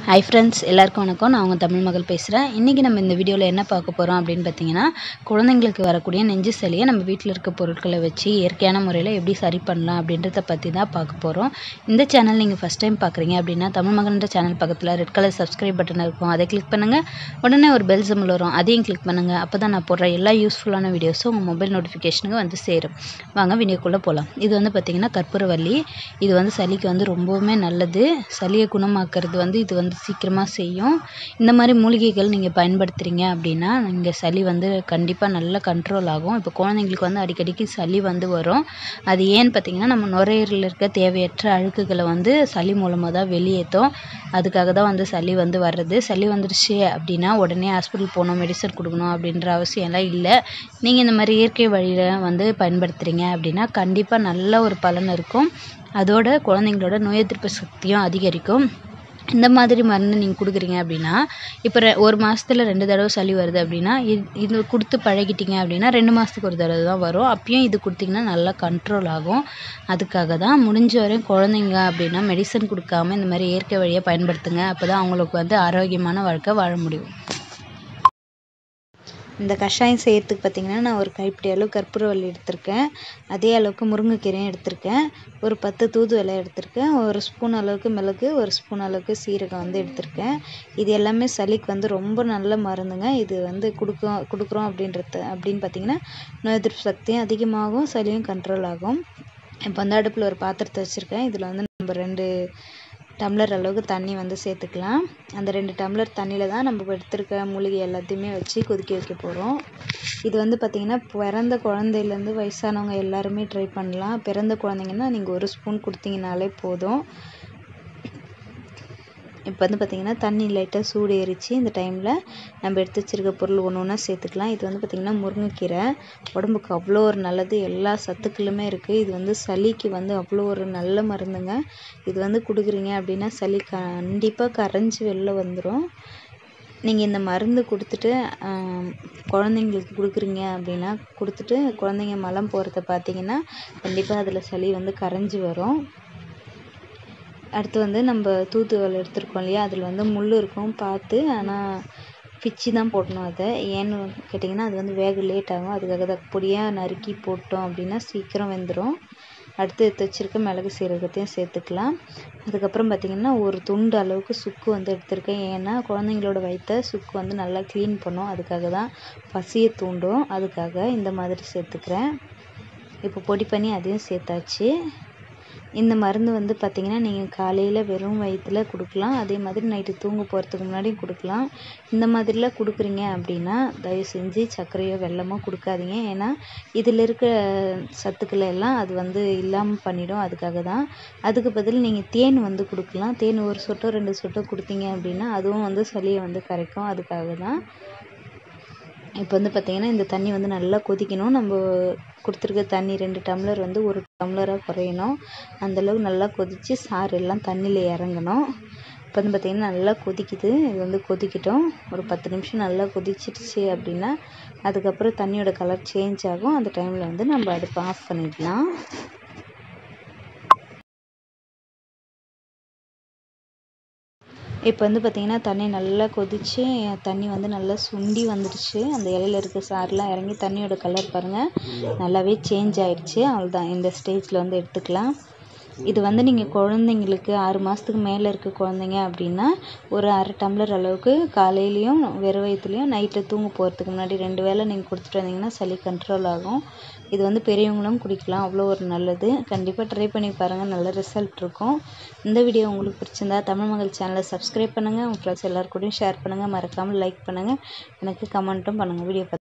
hi friends எல்லாருக்கும் வணக்கம் நான் உங்கள் தமிழ் மகள் பேசுகிறேன் இன்றைக்கி நம்ம இந்த வீடியோவில் என்ன பார்க்க போகிறோம் அப்படின்னு பார்த்தீங்கன்னா குழந்தைங்களுக்கு வரக்கூடிய நெஞ்சு சளியை நம்ம வீட்டில் இருக்க பொருட்களை வச்சு இயற்கையான முறையில் எப்படி சரி பண்ணலாம் அப்படின்றத பற்றி தான் பார்க்க போகிறோம் இந்த சேனல் நீங்கள் ஃபஸ்ட் டைம் பார்க்குறீங்க அப்படின்னா தமிழ் மகன்ற சேனல் பக்கத்தில் ரெட் கலர் சப்ஸ்கிரைப் பட்டன் இருக்கும் அதை கிளிக் பண்ணுங்கள் உடனே ஒரு பெல் சிம்பிள் வரும் அதையும் கிளிக் பண்ணுங்கள் அப்போ தான் நான் போடுற எல்லா யூஸ்ஃபுல்லான வீடியோஸும் உங்கள் மொபைல் நோட்டிஃபிகேஷனுக்கு வந்து சேரும் வாங்க வீடியோக்குள்ளே போகலாம் இது வந்து பார்த்திங்கன்னா கற்பூரவல்லி இது வந்து சளிக்கு வந்து ரொம்பவுமே நல்லது சளியை குணமாக்குறது வந்து இது வந்து சீக்கிரமாக செய்யும் இந்த மாதிரி மூலிகைகள் நீங்கள் பயன்படுத்துகிறீங்க அப்படின்னா நீங்கள் சளி வந்து கண்டிப்பாக நல்லா கண்ட்ரோல் ஆகும் இப்போ குழந்தைங்களுக்கு வந்து அடிக்கடிக்கு சளி வந்து வரும் அது ஏன்னு பார்த்தீங்கன்னா நம்ம நுரையீரலில் இருக்க தேவையற்ற அழுக்குகளை வந்து சளி மூலமாக தான் வெளியேற்றும் அதுக்காக தான் வந்து சளி வந்து வர்றது சளி வந்துடுச்சு அப்படின்னா உடனே ஹாஸ்பிட்டல் போகணும் மெடிசன் கொடுக்கணும் அப்படின்ற அவசியம்லாம் இல்லை நீங்கள் இந்த மாதிரி இயற்கை வழியில் வந்து பயன்படுத்துகிறீங்க அப்படின்னா கண்டிப்பாக நல்ல ஒரு பலன் இருக்கும் அதோட குழந்தைங்களோட நோய் எதிர்ப்பு சக்தியும் அதிகரிக்கும் இந்த மாதிரி மருந்து நீங்கள் கொடுக்குறீங்க அப்படின்னா இப்போ ரெ ஒரு மாதத்துல ரெண்டு தடவை சளி வருது அப்படின்னா இது இது கொடுத்து பழகிட்டீங்க அப்படின்னா ரெண்டு மாதத்துக்கு ஒரு தடவை தான் வரும் அப்பயும் இது கொடுத்தீங்கன்னா நல்லா கண்ட்ரோல் ஆகும் அதுக்காக தான் முடிஞ்ச வரையும் குழந்தைங்க அப்படின்னா மெடிசன் கொடுக்காம இந்த மாதிரி இயற்கை வழியை பயன்படுத்துங்க அப்போ தான் அவங்களுக்கு வந்து ஆரோக்கியமான வாழ்க்கை வாழ முடியும் இந்த கஷாயம் செய்யறதுக்கு பார்த்தீங்கன்னா நான் ஒரு கைப்பிடி அளவு கற்பூரவல்லி எடுத்திருக்கேன் அதே அளவுக்கு முருங்கைக்கீரையும் எடுத்திருக்கேன் ஒரு பத்து தூதுவளை எடுத்திருக்கேன் ஒரு ஸ்பூன் அளவுக்கு மிளகு ஒரு ஸ்பூன் அளவுக்கு சீரகம் வந்து எடுத்திருக்கேன் இது எல்லாமே சளிக்கு வந்து ரொம்ப நல்ல மருந்துங்க இது வந்து கொடுக்கும் கொடுக்குறோம் அப்படின்றது அப்படின்னு பார்த்தீங்கன்னா நோய் எதிர்ப்பு சக்தியும் அதிகமாகும் சளியும் கண்ட்ரோல் ஆகும் இப்போ வந்து அடுப்பில் ஒரு பாத்திரத்தை வச்சுருக்கேன் இதில் வந்து நம்ம ரெண்டு டம்ளர் அளவுக்கு தண்ணி வந்து சேர்த்துக்கலாம் அந்த ரெண்டு டம்ளர் தண்ணியில் தான் நம்ம எடுத்துருக்க மூலிகை எல்லாத்தையுமே வச்சு கொதிக்க வைக்க போகிறோம் இது வந்து பார்த்திங்கன்னா பிறந்த குழந்தையிலேருந்து வயசானவங்க எல்லாருமே ட்ரை பண்ணலாம் பிறந்த குழந்தைங்கன்னா நீங்கள் ஒரு ஸ்பூன் கொடுத்தீங்கனாலே போதும் இப்போ வந்து பார்த்திங்கன்னா தண்ணி லைட்டாக சூடு ஏறிச்சு இந்த டைமில் நம்ம எடுத்து வச்சுருக்க பொருள் ஒன்று ஒன்றா சேர்த்துக்கலாம் இது வந்து பார்த்திங்கன்னா முருங்கைக்கீரை உடம்புக்கு அவ்வளோ ஒரு நல்லது எல்லா சத்துக்களுமே இருக்குது இது வந்து சளிக்கு வந்து அவ்வளோ ஒரு நல்ல மருந்துங்க இது வந்து கொடுக்குறீங்க அப்படின்னா சளி கண்டிப்பாக கரைஞ்சி வெளில வந்துடும் நீங்கள் இந்த மருந்து கொடுத்துட்டு குழந்தைங்களுக்கு கொடுக்குறீங்க அப்படின்னா கொடுத்துட்டு குழந்தைங்க மலம் போகிறத பார்த்தீங்கன்னா கண்டிப்பாக அதில் சளி வந்து கரைஞ்சி வரும் அடுத்து வந்து நம்ம தூதுவளை எடுத்துருக்கோம் இல்லையா அதில் வந்து முள் இருக்கும் பார்த்து ஆனால் பிச்சு தான் போடணும் அதை ஏன்னு கேட்டிங்கன்னா அது வந்து வேக லேட் ஆகும் அதுக்காக தான் பொடியாக நறுக்கி போட்டோம் அப்படின்னா சீக்கிரம் வெந்துடும் அடுத்து எடுத்து வச்சுருக்க மிளகு சீரகத்தையும் சேர்த்துக்கலாம் அதுக்கப்புறம் பார்த்திங்கன்னா ஒரு துண்டு அளவுக்கு சுக்கு வந்து எடுத்திருக்கேன் ஏன்னா குழந்தைங்களோட வயிற்ற சுக்கு வந்து நல்லா க்ளீன் பண்ணும் அதுக்காக தான் பசியை தூண்டும் அதுக்காக இந்த மாதிரி சேர்த்துக்கிறேன் இப்போ பொடி பண்ணி அதையும் சேர்த்தாச்சு இந்த மருந்து வந்து பார்த்திங்கன்னா நீங்கள் காலையில் வெறும் வயிற்றுல கொடுக்கலாம் அதே மாதிரி நைட்டு தூங்க போகிறதுக்கு முன்னாடியும் கொடுக்கலாம் இந்த மாதிரிலாம் கொடுக்குறீங்க அப்படின்னா தயவு செஞ்சு சர்க்கரையோ வெல்லமோ கொடுக்காதீங்க ஏன்னா இதில் இருக்க சத்துக்களை எல்லாம் அது வந்து இல்லாமல் பண்ணிடும் அதுக்காக தான் அதுக்கு பதில் நீங்கள் தேன் வந்து கொடுக்கலாம் தேன் ஒரு சொட்டோ ரெண்டு சொட்டோ கொடுத்தீங்க அப்படின்னா அதுவும் வந்து சளியை வந்து கரைக்கும் அதுக்காக தான் இப்போ வந்து பார்த்திங்கன்னா இந்த தண்ணி வந்து நல்லா கொதிக்கணும் நம்ம கொடுத்துருக்க தண்ணி ரெண்டு டம்ளர் வந்து ஒரு டம்ளராக குறையணும் அந்தளவு நல்லா கொதித்து சாறு எல்லாம் தண்ணியில் இறங்கணும் இப்போ வந்து பார்த்திங்கன்னா நல்லா கொதிக்குது இது வந்து கொதிக்கட்டும் ஒரு பத்து நிமிஷம் நல்லா கொதிச்சிடுச்சு அப்படின்னா அதுக்கப்புறம் தண்ணியோட கலர் சேஞ்ச் ஆகும் அந்த டைமில் வந்து நம்ம அடுப்பை ஆஃப் பண்ணிடலாம் இப்போ வந்து பார்த்திங்கன்னா தண்ணி நல்லா கொதித்து தண்ணி வந்து நல்லா சுண்டி வந்துடுச்சு அந்த இலையில இருக்க சாரெலாம் இறங்கி தண்ணியோட கலர் பாருங்கள் நல்லாவே சேஞ்ச் ஆகிடுச்சு அவ்வளோதான் இந்த ஸ்டேஜில் வந்து எடுத்துக்கலாம் இது வந்து நீங்கள் குழந்தைங்களுக்கு ஆறு மாதத்துக்கு மேலே இருக்க குழந்தைங்க அப்படின்னா ஒரு அரை டம்ளர் அளவுக்கு காலையிலையும் வெறும் வயிற்றுலையும் நைட்டில் தூங்க போகிறதுக்கு முன்னாடி ரெண்டு வேளை நீங்கள் கொடுத்துட்டு வந்தீங்கன்னா சளி கண்ட்ரோல் ஆகும் இது வந்து பெரியவங்களும் குடிக்கலாம் அவ்வளோ ஒரு நல்லது கண்டிப்பாக ட்ரை பண்ணி பாருங்கள் நல்ல ரிசல்ட் இருக்கும் இந்த வீடியோ உங்களுக்கு பிடிச்சிருந்தா தமிழ் மகள் சேனலை சப்ஸ்கிரைப் பண்ணுங்கள் உங்கள் ஃப்ரெண்ட்ஸ் எல்லாருக்கூடையும் ஷேர் பண்ணுங்கள் மறக்காமல் லைக் பண்ணுங்கள் எனக்கு கமெண்ட்டும் பண்ணுங்கள் வீடியோ பார்த்து